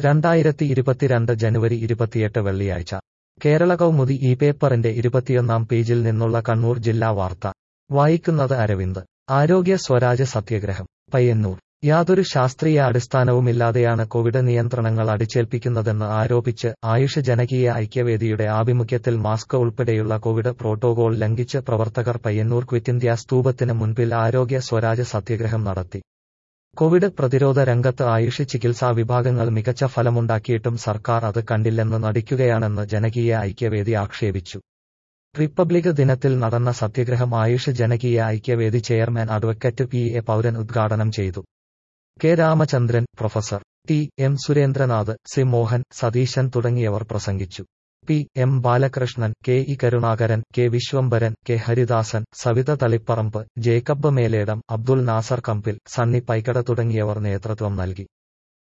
രണ്ടായിരത്തി ഇരുപത്തിരണ്ട് ജനുവരി ഇരുപത്തിയെട്ട് വെള്ളിയാഴ്ച കേരള കൗമുദി ഈ പേപ്പറിന്റെ ഇരുപത്തിയൊന്നാം പേജിൽ നിന്നുള്ള കണ്ണൂർ ജില്ലാ വാർത്ത വായിക്കുന്നത് അരവിന്ദ് ആരോഗ്യ സ്വരാജ് സത്യാഗ്രഹം പയ്യന്നൂർ യാതൊരു ശാസ്ത്രീയ അടിസ്ഥാനവുമില്ലാതെയാണ് കോവിഡ് നിയന്ത്രണങ്ങൾ അടിച്ചേൽപ്പിക്കുന്നതെന്ന് ആരോപിച്ച് ആയുഷ് ജനകീയ ഐക്യവേദിയുടെ ആഭിമുഖ്യത്തിൽ മാസ്ക് ഉൾപ്പെടെയുള്ള കോവിഡ് പ്രോട്ടോകോൾ ലംഘിച്ച് പ്രവർത്തകർ പയ്യന്നൂർ ക്വിറ്റ് ഇന്ത്യ സ്തൂപത്തിന് മുൻപിൽ ആരോഗ്യ സ്വരാജ് സത്യാഗ്രഹം നടത്തി കോവിഡ് പ്രതിരോധ രംഗത്ത് ആയുഷ് ചികിത്സാ വിഭാഗങ്ങൾ മികച്ച ഫലമുണ്ടാക്കിയിട്ടും സർക്കാർ അത് കണ്ടില്ലെന്ന് നടിക്കുകയാണെന്ന് ജനകീയ ഐക്യവേദി ആക്ഷേപിച്ചു റിപ്പബ്ലിക് ദിനത്തിൽ നടന്ന സത്യഗ്രഹം ആയുഷ് ജനകീയ ഐക്യവേദി chairman advocate P A Pauran ഉദ്ഘാടനം ചെയ്തു K Ramachandran professor T M Surendranath C Mohan Satheesan തുടങ്ങിയവർ പ്രസംഗിച്ചു P M Balakrishnan K E Karunakaran K Vishwambharan K Haridasan Savitha Thaliparamba Jacob Meledam Abdul Nasser Kambil Sunny Paikkada തുടങ്ങിയവർ നേതൃത്വം നൽകി